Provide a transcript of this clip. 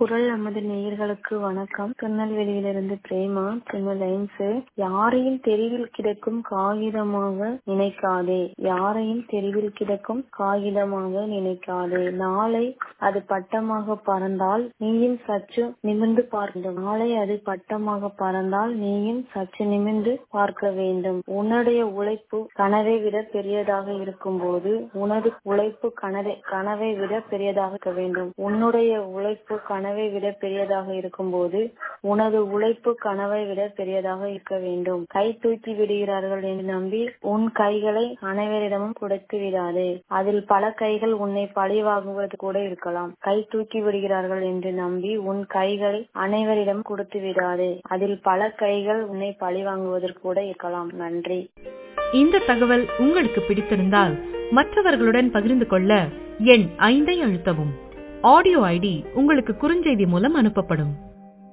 குரல் நமது நேயர்களுக்கு வணக்கம் திருநெல்வேலியிலிருந்து பிரேமா சின்ன லைன்ஸ் யாரையும் தெருவில் கிடக்கும் காகிதமாக நினைக்காதே யாரையும் தெருவில் கிடக்கும் காகிதமாக நினைக்காதே நாளை அது பட்டமாக பறந்தால் நீயும் சற்று நிமிர்ந்து பார்க்க வேண்டும் நாளை அது பட்டமாக பறந்தால் நீயும் சற்று நிமிர்ந்து பார்க்க வேண்டும் உன்னுடைய உழைப்பு கனவை விட பெரியதாக இருக்கும் போது உனது உழைப்பு கனவை கனவை விட பெரியதாக இருக்க வேண்டும் உன்னுடைய உழைப்பு கனவை விட பெரியதாக இருக்கும் போது உனது உழைப்பு கனவை விட பெரியதாக இருக்க வேண்டும் கை தூக்கி விடுகிறார்கள் என்று நம்பி உன் கைகளை அனைவரிடமும் கொடுத்து விடாதே அதில் பல கைகள் உன்னை பழி வாங்குவது கூட இருக்கலாம் கை தூக்கி விடுகிறார்கள் என்று நம்பி உன் கைகளை அனைவரிடம் கொடுத்து விடாதே அதில் பல கைகள் உன்னை பழி வாங்குவதற்கு கூட இருக்கலாம் நன்றி இந்த தகவல் உங்களுக்கு பிடித்திருந்தால் மற்றவர்களுடன் பகிர்ந்து கொள்ள எண் ஐந்தை அழுத்தவும் ஆடியோ ஐடி உங்களுக்கு குறுஞ்செய்தி மூலம் அனுப்பப்படும்